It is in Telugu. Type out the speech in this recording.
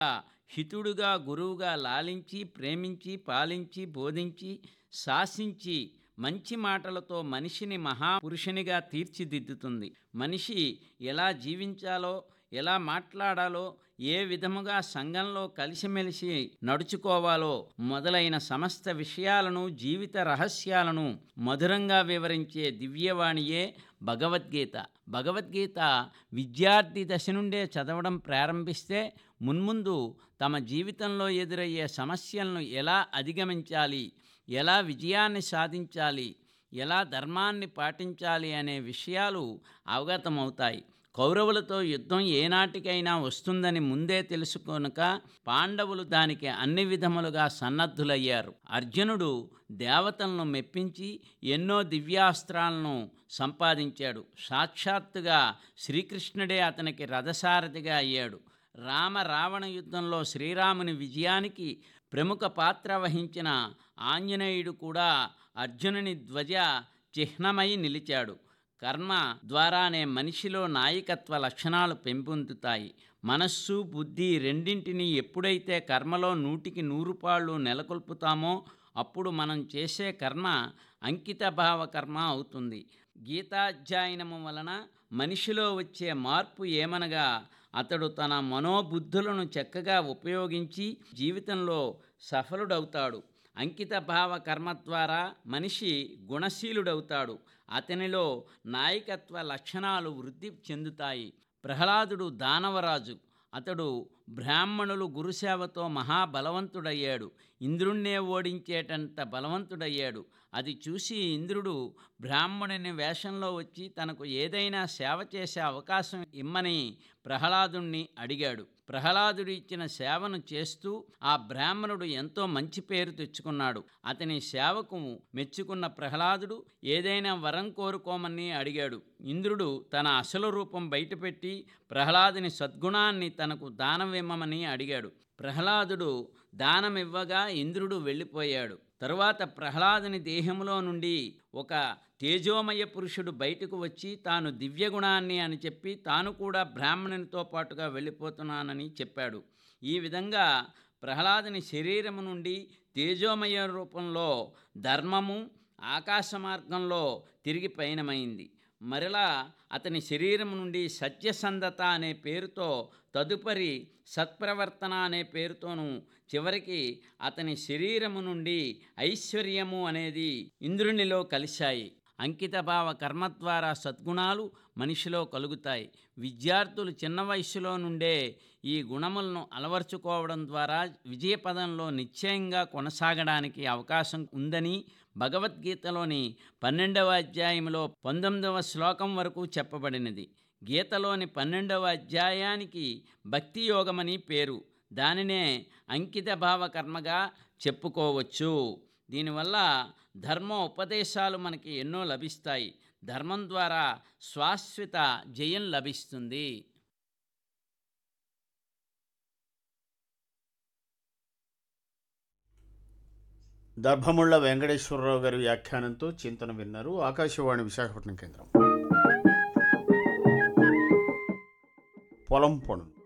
హితుడుగా గురువుగా లాలించి ప్రేమించి పాలించి బోధించి శాసించి మంచి మాటలతో మనిషిని మహాపురుషునిగా తీర్చిదిద్దుతుంది మనిషి ఎలా జీవించాలో ఎలా మాట్లాడాలో ఏ విధముగా సంఘంలో కలిసిమెలిసి నడుచుకోవాలో మొదలైన సమస్త విషయాలను జీవిత రహస్యాలను మధురంగా వివరించే దివ్యవాణియే భగవద్గీత భగవద్గీత విద్యార్థి దశ నుండే చదవడం ప్రారంభిస్తే మున్ముందు తమ జీవితంలో ఎదురయ్యే సమస్యలను ఎలా అధిగమించాలి ఎలా విజయాన్ని సాధించాలి ఎలా ధర్మాన్ని పాటించాలి అనే విషయాలు అవగతమవుతాయి కౌరవులతో యుద్ధం ఏనాటికైనా వస్తుందని ముందే తెలుసుకొనక పాండవులు దానికి అన్ని విధములుగా సన్నద్ధులయ్యారు అర్జునుడు దేవతలను మెప్పించి ఎన్నో దివ్యాస్త్రాలను సంపాదించాడు సాక్షాత్తుగా శ్రీకృష్ణుడే అతనికి రథసారథిగా అయ్యాడు రామ రావణ యుద్ధంలో శ్రీరాముని విజయానికి ప్రముఖ పాత్ర వహించిన ఆంజనేయుడు కూడా అర్జునుని ధ్వజ చిహ్నమై నిలిచాడు కర్మ ద్వారానే మనిషిలో నాయకత్వ లక్షణాలు పెంపొందుతాయి మనస్సు బుద్ధి రెండింటినీ ఎప్పుడైతే కర్మలో నూటికి నూరు పాళ్ళు నెలకొల్పుతామో అప్పుడు మనం చేసే కర్మ అంకితభావ కర్మ అవుతుంది గీతాధ్యయనము వలన మనిషిలో వచ్చే మార్పు ఏమనగా అతడు తన మనోబుద్ధులను చక్కగా ఉపయోగించి జీవితంలో సఫలుడవుతాడు అంకిత భావ కర్మ ద్వారా మనిషి గుణశీలుడవుతాడు అతనిలో నాయకత్వ లక్షణాలు వృద్ధి చెందుతాయి ప్రహ్లాదుడు దానవరాజు అతడు బ్రాహ్మణులు గురుసేవతో మహాబలవంతుడయ్యాడు ఇంద్రుణ్ణే ఓడించేటంత బలవంతుడయ్యాడు అది చూసి ఇంద్రుడు బ్రాహ్మణుని వేషంలో వచ్చి తనకు ఏదైనా సేవ చేసే అవకాశం ఇమ్మని ప్రహ్లాదుణ్ణి అడిగాడు ప్రహ్లాదుడు ఇచ్చిన సేవను చేస్తూ ఆ బ్రాహ్మణుడు ఎంతో మంచి పేరు తెచ్చుకున్నాడు అతని సేవకు మెచ్చుకున్న ప్రహ్లాదుడు ఏదైనా వరం కోరుకోమని అడిగాడు ఇంద్రుడు తన అసలు రూపం బయటపెట్టి ప్రహ్లాదుని సద్గుణాన్ని తనకు దానమిమ్మమని అడిగాడు ప్రహ్లాదుడు దానమివ్వగా ఇంద్రుడు వెళ్ళిపోయాడు తరువాత ప్రహ్లాదుని దేహంలో నుండి ఒక తేజోమయ పురుషుడు బయటకు వచ్చి తాను దివ్యగుణాన్ని అని చెప్పి తాను కూడా బ్రాహ్మణునితో పాటుగా వెళ్ళిపోతున్నానని చెప్పాడు ఈ విధంగా ప్రహ్లాదుని శరీరము నుండి తేజోమయ రూపంలో ధర్మము ఆకాశ మార్గంలో తిరిగి పయనమైంది మరలా అతని శరీరం నుండి సత్యసంధత అనే పేరుతో తదుపరి సత్ప్రవర్తన అనే పేరుతోనూ చివరికి అతని శరీరము నుండి ఐశ్వర్యము అనేది ఇంద్రునిలో కలిశాయి అంకితభావ కర్మ ద్వారా సద్గుణాలు మనిషిలో కలుగుతాయి విద్యార్థులు చిన్న వయస్సులో నుండే ఈ గుణములను అలవర్చుకోవడం ద్వారా విజయపదంలో నిశ్చయంగా కొనసాగడానికి అవకాశం ఉందని భగవద్గీతలోని పన్నెండవ అధ్యాయంలో పంతొమ్మిదవ శ్లోకం వరకు చెప్పబడినది గీతలోని పన్నెండవ అధ్యాయానికి భక్తి యోగమని పేరు దానినే అంకిత భావ కర్మగా చెప్పుకోవచ్చు దీనివల్ల ధర్మ ఉపదేశాలు మనకి ఎన్నో లభిస్తాయి ధర్మం ద్వారా శాశ్వత జయం లభిస్తుంది దర్భముళ్ళ వెంకటేశ్వరరావు గారి వ్యాఖ్యానంతో చింతన విన్నారు ఆకాశవాణి విశాఖపట్నం కేంద్రం పొలం పనులు